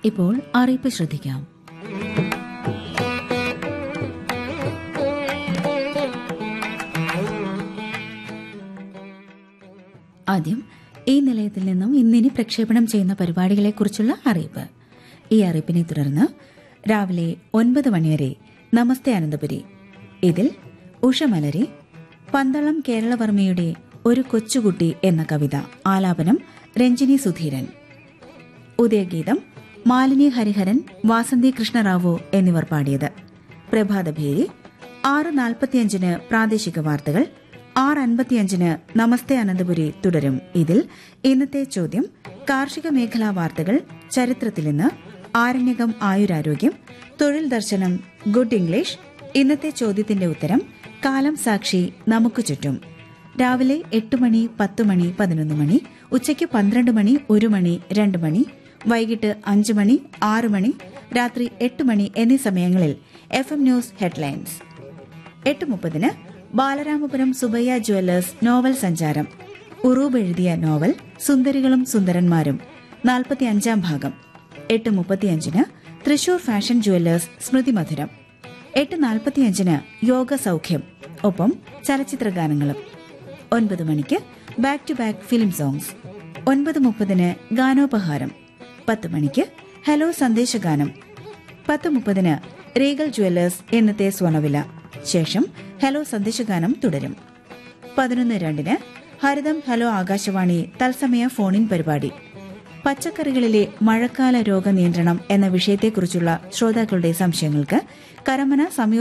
ഇപ്പോൾ അറിയിപ്പ് ശ്രദ്ധിക്കാം ആദ്യം ഈ നിലയത്തിൽ നിന്നും ഇന്നിനി പ്രക്ഷേപണം ചെയ്യുന്ന പരിപാടികളെക്കുറിച്ചുള്ള അറിയിപ്പ് ഈ അറിയിപ്പിനെ തുടർന്ന് രാവിലെ ഒൻപത് മണിവരെ നമസ്തേ അനന്തപുരി ഇതിൽ ഉഷമലരി പന്തളം കേരളവർമ്മയുടെ ഒരു കൊച്ചുകുട്ടി എന്ന കവിത ആലാപനം രഞ്ജിനി സുധീരൻ ഉദയഗീതം മാലിനി ഹരിഹരൻ വാസന്തി കൃഷ്ണറാവു എന്നിവർ പാടിയത് പ്രഭാതഭേരി ആറ് നാൽപ്പത്തിയഞ്ചിന് പ്രാദേശിക വാർത്തകൾ ആറ് അൻപത്തിയഞ്ചിന് നമസ്തേ അനന്തപുരി തുടരും ഇതിൽ ഇന്നത്തെ ചോദ്യം കാർഷിക മേഖലാ വാർത്തകൾ ചരിത്രത്തിൽ നിന്ന് ആരണ്യകം ആയുരാരോഗ്യം തൊഴിൽ ദർശനം ഗുഡ് ഇംഗ്ലീഷ് ഇന്നത്തെ ചോദ്യത്തിന്റെ ഉത്തരം കാലം സാക്ഷി നമുക്ക് ചുറ്റും രാവിലെ എട്ട് മണി പത്ത് മണി പതിനൊന്ന് മണി ഉച്ചയ്ക്ക് പന്ത്രണ്ട് മണി ഒരു മണി രണ്ട് മണി വൈകിട്ട് അഞ്ച് മണി ആറ് മണി രാത്രി എട്ട് മണി എന്നീ സമയങ്ങളിൽ എഫ് എം ന്യൂസ് ഹെഡ്ലൈൻസ് എട്ട് മുപ്പതിന് ബാലരാമപുരം സുബയ്യ ജുവല്ലേഴ്സ് നോവൽ സഞ്ചാരം ഉറൂബ് എഴുതിയ നോവൽ സുന്ദരികളും സുന്ദരന്മാരും നാൽപ്പത്തിയഞ്ചാം ഭാഗം എട്ട് മുപ്പത്തിയഞ്ചിന് തൃശൂർ ഫാഷൻ ജുവല്ലേഴ്സ് സ്മൃതി മധുരം എട്ട് നാൽപ്പത്തിയഞ്ചിന് യോഗ സൗഖ്യം ഒപ്പം ചലച്ചിത്ര ഗാനങ്ങളും ഒൻപത് മണിക്ക് back to back film songs ഒൻപത് മുപ്പതിന് ഗാനോപഹാരം പത്ത് മണിക്ക് ഹലോ സന്ദേശഗാനം പത്ത് മുപ്പതിന് റീഗൽ ജുവല്ലേഴ്സ് ഇന്നത്തെ സ്വർണവില ശേഷം ഹലോ സന്ദേശഗാനം തുടരും പതിനൊന്ന് രണ്ടിന് ഹരിതം ഹലോ ആകാശവാണി തത്സമയ ഫോണിൻ പരിപാടി പച്ചക്കറികളിലെ മഴക്കാല രോഗനിയന്ത്രണം എന്ന വിഷയത്തെക്കുറിച്ചുള്ള ശ്രോതാക്കളുടെ സംശയങ്ങൾക്ക് കരമന സംയോ